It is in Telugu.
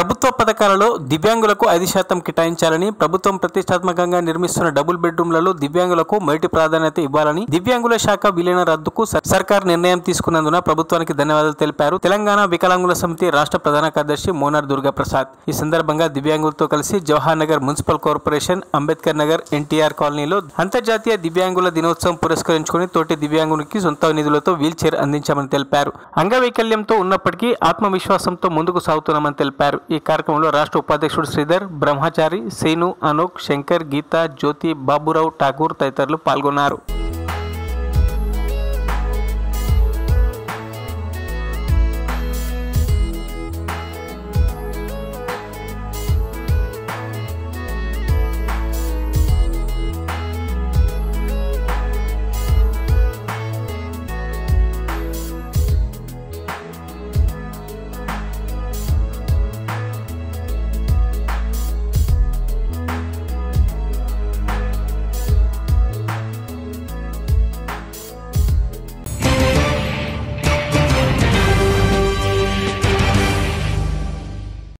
ప్రభుత్వ పథకాలలో దివ్యాంగులకు ఐదు శాతం కేటాయించాలని ప్రభుత్వం ప్రతిష్టాత్మకంగా నిర్మిస్తున్న డబుల్ బెడ్రూమ్లలో దివ్యాంగులకు మొదటి ప్రాధాన్యత ఇవ్వాలని దివ్యాంగుల శాఖ విలీన రద్దుకు సర్- సర్కార్ నిర్ణయం తీసుకున్నందున ప్రభుత్వానికి ధన్యవాదాలు తెలిపారు తెలంగాణ వికలాంగుల సమితి రాష్ట్ర ప్రధాన కార్యదర్శి మోనార్ దుర్గా ప్రసాద్ ఈ సందర్భంగా దివ్యాంగులతో కలిసి Jawahar Nagar municipal corporation Ambedkar Nagar NTR కాలనీలో అంతర్జాతీయ దివ్యాంగుల దినోత్సవం పురస్కరించుకుని తోటి దివ్యాంగునికి సొంత నిధులతో వీల్ చైర్ అందించామని తెలిపారు అంగవైకల్యంతో ఉన్నప్పటికీ ఆత్మవిశ్వాసంతో ముందుకు సాగుతున్నామని తెలిపారు ఈ కార్యక్రమంలో రాష్ట్ర ఉపాధ్యక్షుడు శ్రీధర్ బ్రహ్మచారి సేను అనూక్ శంకర్ గీత జ్యోతి బాబురావు ఠాకూర్ తదితరులు పాల్గొన్నారు